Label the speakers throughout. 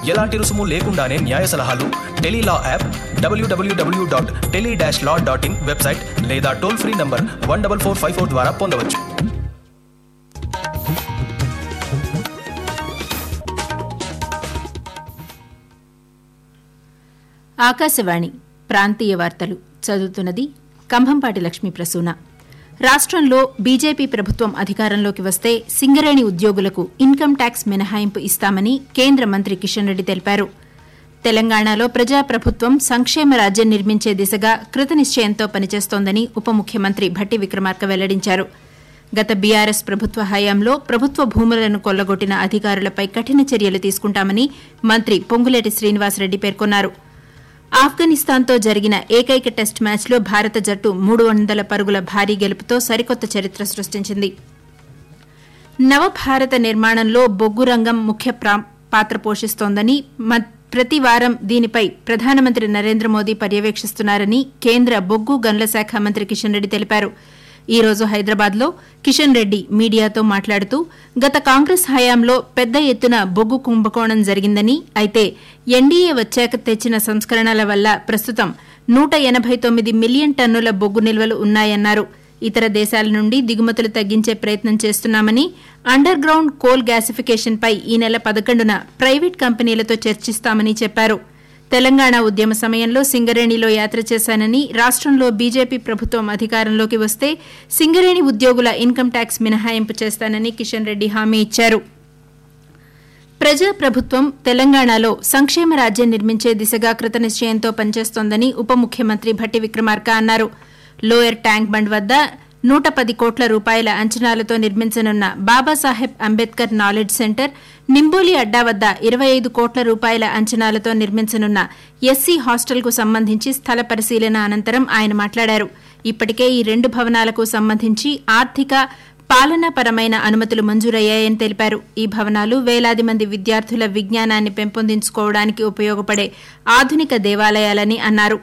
Speaker 1: ఎలాంటి రుసుము లేకుండానే న్యాయ సలహాలు tele law app W W W dot tele dash law dot in website లేదా toll free number one double four five four ద్వారా పొందవచ్చు
Speaker 2: ఆకాశవాణి ప్రాంతీయ వార్తలు చదువుతున్నది కంభంపాటి లక్ష్మీ ప్రసూన రాష్ట్రంలో బీజేపీ ప్రభుత్వం అధికారంలోకి వస్తే సింగరేణి ఉద్యోగులకు ఇన్కమ్ ట్యాక్స్ మినహాయింపు ఇస్తామని కేంద్ర మంత్రి కిషన్ రెడ్డి తెలిపారు తెలంగాణలో ప్రజాప్రభుత్వం సంక్షేమ రాజ్యం నిర్మించే దిశగా కృతనిశ్చయంతో పనిచేస్తోందని ఉప ముఖ్యమంత్రి భట్టి విక్రమార్క వెల్లడించారు గత బీఆర్ఎస్ ప్రభుత్వ హయాంలో ప్రభుత్వ భూములను కొల్లగొట్టిన అధికారులపై కఠిన చర్యలు తీసుకుంటామని మంత్రి పొంగులేటి శ్రీనివాసరెడ్డి పేర్కొన్నారు ఆఫ్ఘనిస్తాన్తో జరిగిన ఏకైక టెస్ట్ మ్యాచ్లో భారత జట్టు మూడు వందల పరుగుల భారీ గెలుపుతో సరికొత్త చరిత్ర సృష్టించింది నవభారత నిర్మాణంలో బొగ్గు రంగం ముఖ్య ప్రా- పాత్ర పోషిస్తోందని మ- ప్రతి వారం దీనిపై ప్రధానమంత్రి నరేంద్ర మోదీ పర్యవేక్షిస్తున్నారని కేంద్ర బొగ్గు గనుల శాఖ మంత్రి కిషన్ రెడ్డి తెలిపారు ఈ రోజు హైదరాబాద్లో కిషన్ రెడ్డి మీడియాతో మాట్లాడుతూ గత కాంగ్రెస్ హయాంలో పెద్ద ఎత్తున బొగ్గు కుంభకోణం జరిగిందని అయితే ఎన్డీఏ వచ్చాక తెచ్చిన సంస్కరణల వల్ల ప్రస్తుతం నూట ఎనబై తొమ్మిది మిలియన్ టన్నుల బొగ్గు నిల్వలు ఉన్నాయన్నారు ఇతర దేశాల నుండి దిగుమతులు తగ్గించే ప్రయత్నం చేస్తున్నామని అండర్ గ్రౌండ్ కోల్ గ్యాసిఫికేషన్పై ఈ నెల పదకొండున ప్రైవేట్ కంపెనీలతో చర్చిస్తామని చెప్పారు తెలంగాణ ఉద్యమ సమయంలో సింగరేణిలో యాత్ర చేశానని రాష్ట్రంలో బీజేపీ ప్రభుత్వం అధికారంలోకి వస్తే సింగరేణి ఉద్యోగుల ఇన్కమ్ ట్యాక్స్ మినహాయింపు చేస్తానని కిషన్ రెడ్డి హామీ ఇచ్చారు ప్రజాప్రభుత్వం తెలంగాణలో సంక్షేమ రాజ్యం నిర్మించే దిశగా కృతనిశ్చయంతో పనిచేస్తోందని ఉప ముఖ్యమంత్రి భట్టి విక్రమార్క అన్నారు లోయర్ ట్యాంక్ బండ్ వద్ద నూట పది కోట్ల రూపాయల అంచనాలతో నిర్మించనున్న బాబాసాహెబ్ అంబేద్కర్ నాలెడ్జ్ సెంటర్ నింబోలి అడ్డా వద్ద ఇరవై ఐదు కోట్ల రూపాయల అంచనాలతో నిర్మించనున్న ఎస్సీ హాస్టల్కు సంబంధించి స్థల పరిశీలన అనంతరం ఆయన మాట్లాడారు ఇప్పటికే ఈ రెండు భవనాలకు సంబంధించి ఆర్థిక పాలనాపరమైన అనుమతులు మంజూరయ్యాయని తెలిపారు ఈ భవనాలు వేలాది మంది విద్యార్థుల విజ్ఞానాన్ని పెంపొందించుకోవడానికి ఉపయోగపడే ఆధునిక దేవాలయాలని అన్నారు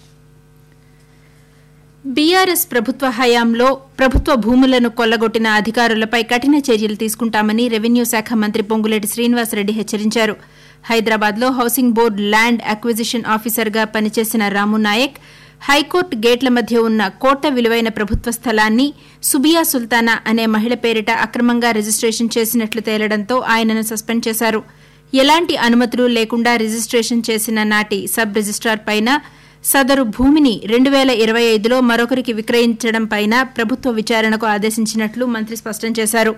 Speaker 2: బీఆర్ఎస్ ప్రభుత్వ హయాంలో ప్రభుత్వ భూములను కొల్లగొట్టిన అధికారులపై కఠిన చర్యలు తీసుకుంటామని రెవెన్యూ శాఖ మంత్రి పొంగులేటి శ్రీనివాసరెడ్డి హెచ్చరించారు హైదరాబాద్లో హౌసింగ్ బోర్డు ల్యాండ్ అక్విజిషన్ ఆఫీసర్గా పనిచేసిన రాము నాయక్ హైకోర్టు గేట్ల మధ్య ఉన్న కోట్ల విలువైన ప్రభుత్వ స్థలాన్ని సుబియా సుల్తానా అనే మహిళ పేరిట అక్రమంగా రిజిస్ట్రేషన్ చేసినట్లు తేలడంతో ఆయనను సస్పెండ్ చేశారు ఎలాంటి అనుమతులు లేకుండా రిజిస్ట్రేషన్ చేసిన నాటి సబ్ రిజిస్ట్రార్ పైన సదరు భూమిని రెండు వేల ఇరవై ఐదులో మరొకరికి విక్రయించడం పైన ప్రభుత్వ విచారణకు ఆదేశించినట్లు మంత్రి స్పష్టం చేశారు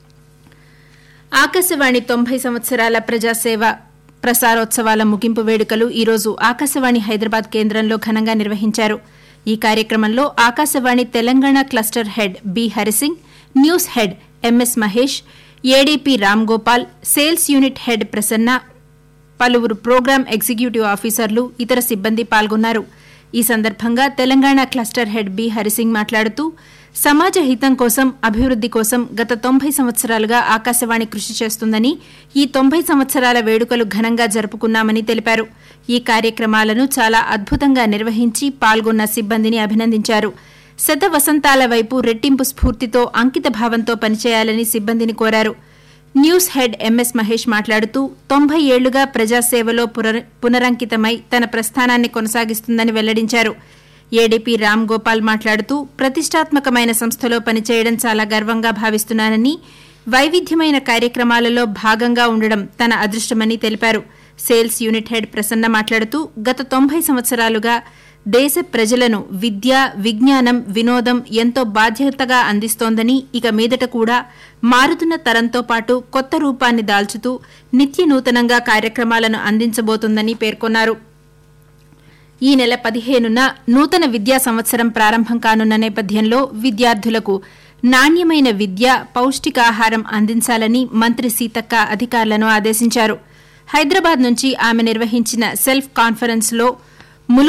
Speaker 2: ఆకాశవాణి తొంభై సంవత్సరాల ప్రజాసేవ ప్రసారోత్సవాల ముగింపు వేడుకలు ఈరోజు ఆకాశవాణి హైదరాబాద్ కేంద్రంలో ఘనంగా నిర్వహించారు ఈ కార్యక్రమంలో Akashvani Telangana cluster head B Harising news head MS Mahesh ADP Ram Gopal sales unit head Prasanna పలువురు ప్రోగ్రాం ఎగ్జిక్యూటివ్ ఆఫీసర్లు ఇతర సిబ్బంది పాల్గొన్నారు ఈ సందర్భంగా Telangana cluster head B Harising మాట్లాడుతూ సమాజ హితం కోసం అభివృద్ది కోసం గత తొంభై సంవత్సరాలుగా ఆకాశవాణి కృషి చేస్తుందని ఈ తొంభై సంవత్సరాల వేడుకలు ఘనంగా జరుపుకున్నామని తెలిపారు ఈ కార్యక్రమాలను చాలా అద్భుతంగా నిర్వహించి పాల్గొన్న సిబ్బందిని అభినందించారు శత వసంతాల వైపు రెట్టింపు స్ఫూర్తితో అంకిత భావంతో పనిచేయాలని సిబ్బందిని కోరారు న్యూస్ హెడ్ ఎంఎస్ మహేష్ మాట్లాడుతూ తొంభై ఏళ్లుగా ప్రజాసేవలో పునర- పునరంకితమై తన ప్రస్థానాన్ని కొనసాగిస్తుందని వెల్లడించారు ఏడీపీ రామ్ గోపాల్ మాట్లాడుతూ ప్రతిష్టాత్మకమైన సంస్థలో పనిచేయడం చాలా గర్వంగా భావిస్తున్నానని వైవిధ్యమైన కార్యక్రమాలలో భాగంగా ఉండడం తన అదృష్టమని తెలిపారు సేల్స్ యూనిట్ హెడ్ ప్రసన్న మాట్లాడుతూ గత తొంభై సంవత్సరాలుగా దేశ ప్రజలను విద్య విజ్ఞానం వినోదం ఎంతో బాధ్యతగా అందిస్తోందని ఇక మీదట కూడా మారుతున్న తరంతో పాటు కొత్త రూపాన్ని దాల్చుతూ నిత్య నూతనంగా కార్యక్రమాలను అందించబోతోందని పేర్కొన్నారు ఈ నెల పదిహేనున నూతన విద్యా సంవత్సరం ప్రారంభం కానున్న నేపథ్యంలో విద్యార్థులకు నాణ్యమైన విద్య పౌష్టికాహారం అందించాలని మంత్రి సీతక్క అధికారులను ఆదేశించారు హైదరాబాద్ నుంచి ఆమె నిర్వహించిన సెల్ఫ్ కాన్ఫరెన్స్ లో